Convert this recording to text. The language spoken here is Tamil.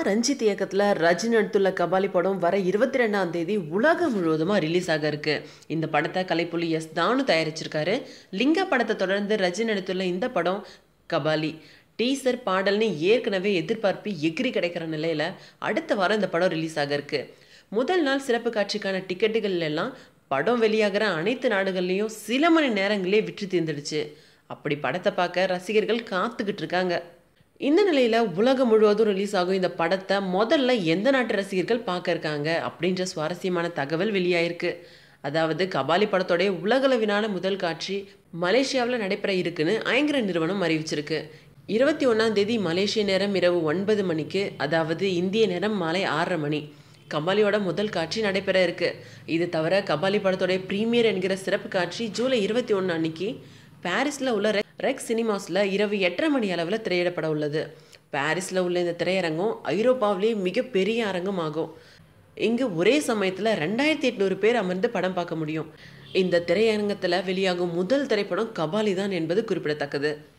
ரஞ்சித் இயக்கத்தில் ரஜினி நடித்துள்ள கபாலி படம் வர இருபத்தி ரெண்டாம் தேதி உலகம் முழுவதுமாக ரிலீஸ் ஆக இருக்கு இந்த படத்தை கலைப்புலி எஸ் தானு தயாரிச்சிருக்காரு லிங்கா படத்தை தொடர்ந்து ரஜினி நடித்துள்ள இந்த படம் கபாலி டீசர் பாடல்னு ஏற்கனவே எதிர்பார்ப்பு எகிரி கிடைக்கிற நிலையில அடுத்த வாரம் இந்த படம் ரிலீஸ் ஆக இருக்கு முதல் நாள் சிறப்பு காட்சிக்கான டிக்கெட்டுகள் எல்லாம் படம் வெளியாகிற அனைத்து நாடுகள்லையும் சில மணி நேரங்களே விற்று தீர்ந்துடுச்சு அப்படி படத்தை பார்க்க ரசிகர்கள் காத்துக்கிட்டு இருக்காங்க இந்த நிலையில் உலகம் முழுவதும் ரிலீஸ் ஆகும் இந்த படத்தை முதல்ல எந்த நாட்டு ரசிகர்கள் பார்க்க இருக்காங்க அப்படின்ற சுவாரஸ்யமான தகவல் வெளியாயிருக்கு அதாவது கபாலி படத்தோடைய உலகளவிலான முதல் காட்சி மலேசியாவில் நடைபெற இருக்குன்னு ஐங்கர நிறுவனம் அறிவிச்சிருக்கு இருபத்தி ஒன்றாம் தேதி மலேசிய நேரம் இரவு ஒன்பது மணிக்கு அதாவது இந்திய நேரம் மாலை ஆறரை மணி கபாலியோட முதல் காட்சி நடைபெற இருக்கு இது தவிர கபாலி படத்தோடைய ப்ரீமியர் என்கிற சிறப்பு காட்சி ஜூலை இருபத்தி ஒன்று அன்னைக்கு பாரிஸில் உள்ள ரெக் ரெக் சினிமாஸில் இரவு எட்டரை மணி அளவில் திரையிடப்பட உள்ளது பாரிஸில் உள்ள இந்த திரையரங்கம் ஐரோப்பாவிலேயே மிகப்பெரிய அரங்கம் ஆகும் இங்கு ஒரே சமயத்தில் ரெண்டாயிரத்தி எட்நூறு பேர் அமர்ந்து படம் பார்க்க முடியும் இந்த திரையரங்கத்தில் வெளியாகும் முதல் திரைப்படம் கபாலி தான் என்பது குறிப்பிடத்தக்கது